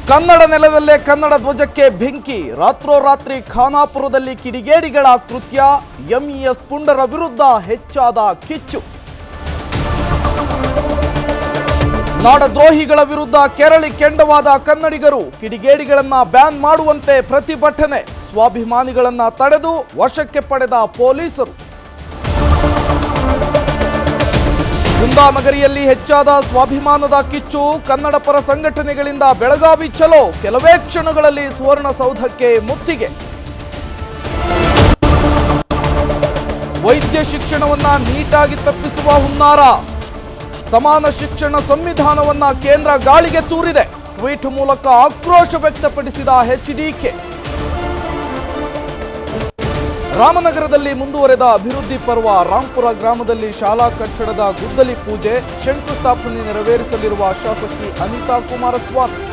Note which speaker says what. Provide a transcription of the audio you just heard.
Speaker 1: ಕನ್ನಡ ನೆಲದಲ್ಲೇ ಕನ್ನಡ ಧ್ವಜಕ್ಕೆ ಬೆಂಕಿ ರಾತ್ರೋರಾತ್ರಿ ಖಾನಾಪುರದಲ್ಲಿ ಕಿಡಿಗೇಡಿಗಳ ಕೃತ್ಯ ಎಂಇಎಸ್ ಪುಂಡರ ವಿರುದ್ಧ ಹೆಚ್ಚಾದ ಕಿಚ್ಚು ನಾಡದ್ರೋಹಿಗಳ ವಿರುದ್ಧ ಕೆರಳಿ ಕೆಂಡವಾದ ಕನ್ನಡಿಗರು ಕಿಡಿಗೇಡಿಗಳನ್ನ ಬ್ಯಾನ್ ಮಾಡುವಂತೆ ಪ್ರತಿಭಟನೆ ಸ್ವಾಭಿಮಾನಿಗಳನ್ನ ತಡೆದು ವಶಕ್ಕೆ ಪಡೆದ ಪೊಲೀಸರು ಕುಂದಾನಗರಿಯಲ್ಲಿ ಹೆಚ್ಚಾದ ಸ್ವಾಭಿಮಾನದ ಕಿಚ್ಚು ಕನ್ನಡ ಪರ ಸಂಘಟನೆಗಳಿಂದ ಬೆಳಗಾವಿ ಚಲೋ ಕೆಲವೇ ಕ್ಷಣಗಳಲ್ಲಿ ಸುವರ್ಣಸೌಧಕ್ಕೆ ಮುತ್ತಿಗೆ ವೈದ್ಯ ಶಿಕ್ಷಣವನ್ನ ನೀಟಾಗಿ ತಪ್ಪಿಸುವ ಹುನ್ನಾರ ಸಮಾನ ಶಿಕ್ಷಣ ಸಂವಿಧಾನವನ್ನ ಕೇಂದ್ರ ಗಾಳಿಗೆ ತೂರಿದೆ ಟ್ವೀಟ್ ಮೂಲಕ ಆಕ್ರೋಶ ವ್ಯಕ್ತಪಡಿಸಿದ ಎಚ್ಡಿಕೆ ರಾಮನಗರದಲ್ಲಿ ಮುಂದುವರೆದ ಅಭಿವೃದ್ಧಿ ಪರ್ವ ರಾಂಪುರ ಗ್ರಾಮದಲ್ಲಿ ಶಾಲಾ ಕಟ್ಟಡದ ಗುದ್ದಲಿ ಪೂಜೆ ಶಂಕುಸ್ಥಾಪನೆ ನೆರವೇರಿಸಲಿರುವ ಶಾಸಕಿ ಅನಿತಾ ಕುಮಾರಸ್ವಾಮಿ